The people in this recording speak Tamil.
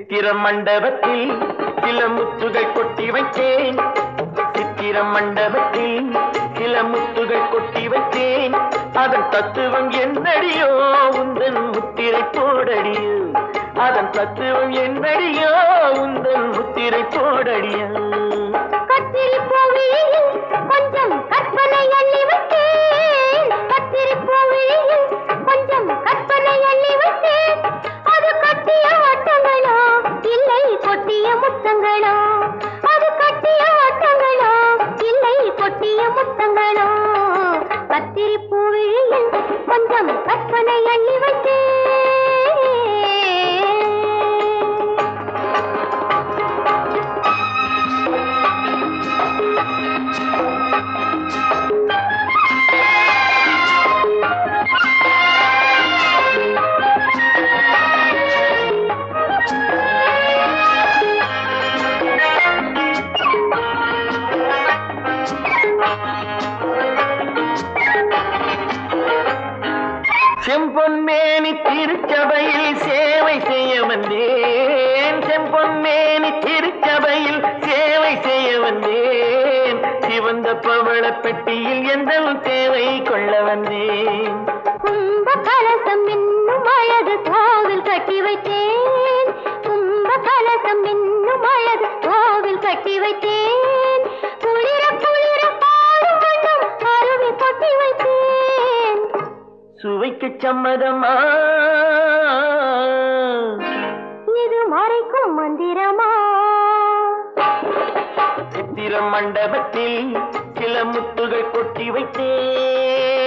சித்திர மண்டபத்தில் சில முத்துகள் கொட்டி வைத்தேன் சித்திர மண்டபத்தில் சில முத்துகள் கொட்டி வைத்தேன் அதன் தத்துவம் என்னடியோ உந்தன் முத்திரை போடடியோ அதன் தத்துவம் என்னடியோ உந்தன் முத்திரை போடடியோ கத்திரி பூவிழியில் கொஞ்சம் கற்பனை அள்ளி வைத்தேன் கத்திரி பூவிழியில் கொஞ்சம் கற்பனை அள்ளி வைத்தேன் அது கட்டிய வட்டங்களோ இல்லை கொட்டிய முத்தங்களோ அது கட்டிய வட்டங்களோ இல்லை கொட்டிய முத்தங்களோ கத்திரி பூவிழியில் கொஞ்சம் கற்பனை அள்ளி வைத்தேன் செம்பொன்மேனி திருச்சபையில் சேவை செய்ய வந்தேன் செம்பொன்மேனி திருச்சபையில் சேவை செய்ய வந்தேன் சிவந்த பவள பெட்டியில் எந்த தேவை கொள்ள வந்தேன் கும்ப கலசம் என்னும் அழகு கோவில் கட்டி வைத்தேன் கும்ப கலசம் என்னும் அழகு கோவில் கட்டி வைத்தேன் குளிர குளிர பாடும் வண்ணம் அருவி கொட்டி வைத்தேன் சுவைக்கு சம்மதமா இது மறைக்கும் மந்திரமா சித்திர மண்டபத்தில் சில முத்துகள் கொட்டி வைத்தேன்